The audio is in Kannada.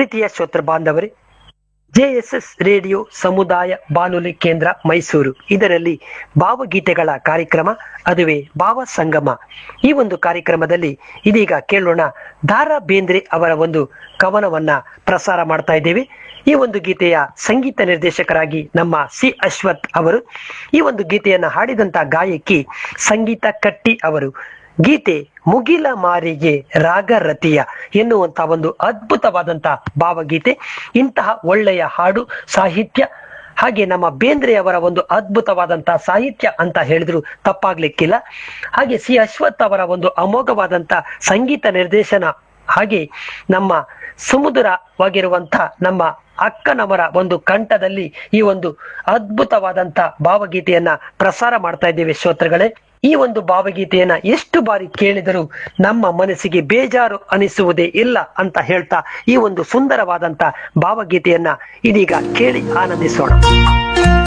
ಪ್ರೀತಿಯ ಶ್ರೋತೃ ಬಾಂಧವರೇ ಜೆಎಸ್ಎಸ್ ರೇಡಿಯೋ ಸಮುದಾಯ ಬಾನುಲಿ ಕೇಂದ್ರ ಮೈಸೂರು ಇದರಲ್ಲಿ ಭಾವಗೀತೆಗಳ ಕಾರ್ಯಕ್ರಮ ಅದುವೇ ಭಾವ ಸಂಗಮ ಈ ಒಂದು ಕಾರ್ಯಕ್ರಮದಲ್ಲಿ ಇದೀಗ ಕೇಳೋಣ ದಾರಾ ಬೇಂದ್ರೆ ಅವರ ಒಂದು ಕವನವನ್ನ ಪ್ರಸಾರ ಮಾಡ್ತಾ ಇದ್ದೇವೆ ಈ ಒಂದು ಗೀತೆಯ ಸಂಗೀತ ನಿರ್ದೇಶಕರಾಗಿ ನಮ್ಮ ಸಿ ಅಶ್ವಥ್ ಅವರು ಈ ಒಂದು ಗೀತೆಯನ್ನ ಹಾಡಿದಂತ ಗಾಯಕಿ ಸಂಗೀತ ಕಟ್ಟಿ ಅವರು ಗೀತೆ ಮುಗಿಲ ಮಾರಿಗೆ ರಾಗರತಿಯ ಎನ್ನುವಂತ ಒಂದು ಅದ್ಭುತವಾದಂತ ಭಾವಗೀತೆ ಇಂತಹ ಒಳ್ಳೆಯ ಹಾಡು ಸಾಹಿತ್ಯ ಹಾಗೆ ನಮ್ಮ ಬೇಂದ್ರೆಯವರ ಒಂದು ಅದ್ಭುತವಾದಂತಹ ಸಾಹಿತ್ಯ ಅಂತ ಹೇಳಿದ್ರು ತಪ್ಪಾಗ್ಲಿಕ್ಕಿಲ್ಲ ಹಾಗೆ ಸಿ ಅಶ್ವಥ್ ಅವರ ಒಂದು ಅಮೋಘವಾದಂತ ಸಂಗೀತ ನಿರ್ದೇಶನ ಹಾಗೆ ನಮ್ಮ ಸಮುದ್ರವಾಗಿರುವಂತ ನಮ್ಮ ಅಕ್ಕನವರ ಒಂದು ಕಂಠದಲ್ಲಿ ಈ ಒಂದು ಅದ್ಭುತವಾದಂತ ಭಾವಗೀತೆಯನ್ನ ಪ್ರಸಾರ ಮಾಡ್ತಾ ಇದ್ದೇವೆ ಶ್ರೋತೃಗಳೇ ಈ ಒಂದು ಭಾವಗೀತೆಯನ್ನ ಎಷ್ಟು ಬಾರಿ ಕೇಳಿದರೂ ನಮ್ಮ ಮನಸ್ಸಿಗೆ ಬೇಜಾರು ಅನಿಸುವುದೇ ಇಲ್ಲ ಅಂತ ಹೇಳ್ತಾ ಈ ಒಂದು ಸುಂದರವಾದಂತ ಭಾವಗೀತೆಯನ್ನ ಇದೀಗ ಕೇಳಿ ಆನಂದಿಸೋಣ